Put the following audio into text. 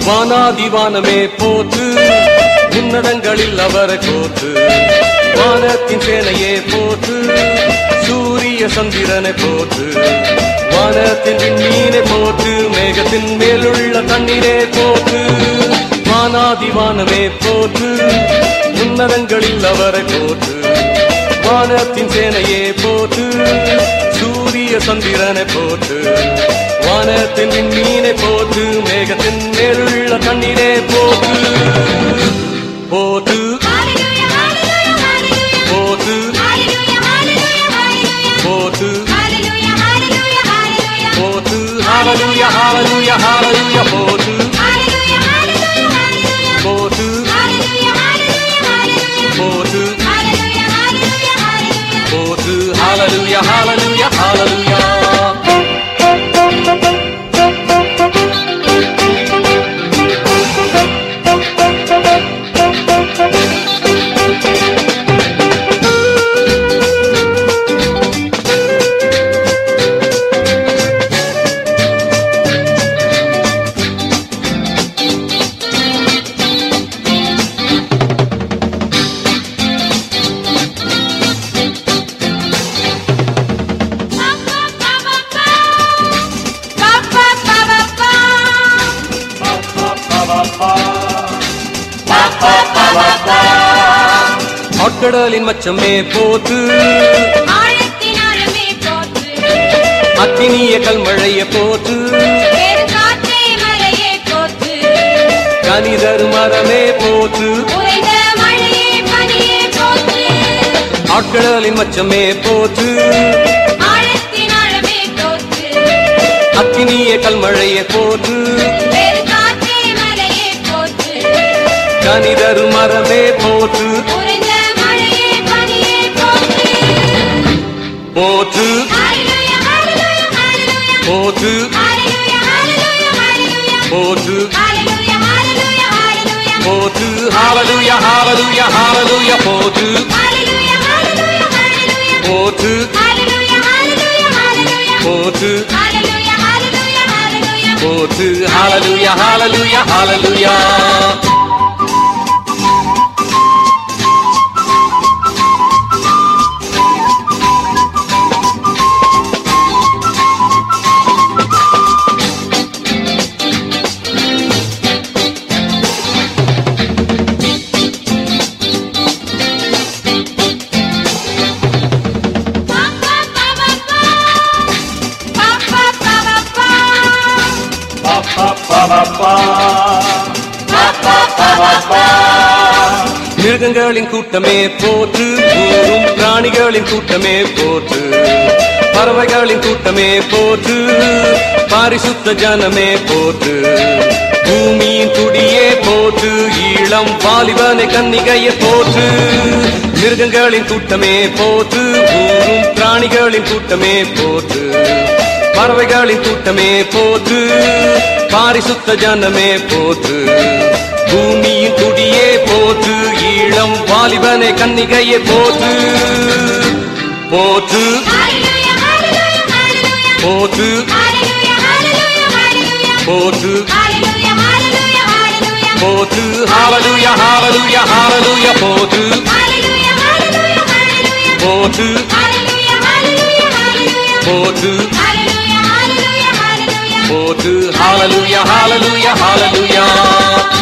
வானாதிவானமே போற்று உன்னதங்களில் அவரை போற்று வானத்தின் சேனையே போற்று சூரிய சந்திரனை போற்று வானத்தின் விண்மீனை போற்று மேகத்தின் மேலுள்ள தண்ணீரே போற்று வானாதிவானமே போற்று உன்னதங்களில் அவரை போற்று வானத்தின் சேனையே போற்று சூரிய சந்திரனை போற்று வானத்தின் விண்மீனை போற்று மேகத்தின் மேலுள்ள தண்ணீரே போற்று போற்று Hallelujah, hallelujah, hallelujah. போற்று Hallelujah, hallelujah, hallelujah. போற்று Hallelujah, hallelujah, hallelujah. போற்று ஹalleluya ஹalleluya ஹalleluya போற்று Hallelujah, hallelujah, hallelujah. போற்று Hallelujah, hallelujah, hallelujah. போற்று Hallelujah, hallelujah, hallelujah. போற்று ஹalleluya ஹalleluya ஹalleluya Pa, pa, pa, pa, pa. Pa, pa, pa, pa, pa. ஆட்கடலின் மச்சமே போற்று ஆழத்தின் ஆழமே போற்று. அக்கினிய கல்மழைய போற்று பெருங்காற்றே மலையே போற்று. கனிதரு மரமே போற்று உறைந்த மழையே பனியே போற்று. ஆட்கடலின் மச்சமே போற்று ஆழத்தின் ஆழமே போற்று. அக்கினிய கல்மழைய போற்று பெருங்காற்றே மலையே போற்று. கனிதரு மரமே போற்று உறைந்த மழையே பனியே போற்று. போற்று Hallelujah, hallelujah, hallelujah. போற்று Hallelujah, hallelujah, hallelujah. போற்று Hallelujah, hallelujah, hallelujah. போற்று ஹalleluya ஹalleluya ஹalleluya போற்று Hallelujah, hallelujah, hallelujah. போற்று Hallelujah, hallelujah, hallelujah. போற்று Hallelujah, hallelujah, hallelujah. போற்று ஹalleluya ஹalleluya ஹalleluya Pa, pa, pa, pa, pa. Pa, pa, pa, pa, pa. மிருகங்களின் கூட்டமே போற்று ஊரும் பிராணிகளின் கூட்டமே போற்று பறவைகளின் கூட்டமே போற்று பாரிசுத்த ஜனமே போற்று பூமியின் குடியே போற்று ஈழம் வாலிபனை கன்னிகையே போற்று மிருகங்களின் கூட்டமே போற்று ஊரும் பிராணிகளின் கூட்டமே போற்று பறவைகளின் கூட்டமே போற்று பாரிசுத்த ஜனமே போற்று பூமியின் குடியே போற்று ஈழம் வாலிபனை கன்னிகையே போற்று போற்று Hallelujah, hallelujah, hallelujah. போற்று Hallelujah, hallelujah, hallelujah. போற்று Hallelujah, hallelujah, hallelujah. போற்று ஹalleluya ஹalleluya ஹalleluya போற்று Hallelujah, hallelujah, hallelujah. போற்று Hallelujah, hallelujah, hallelujah. போற்று Hallelujah, hallelujah, hallelujah. போற்று ஹalleluya ஹalleluya ஹalleluya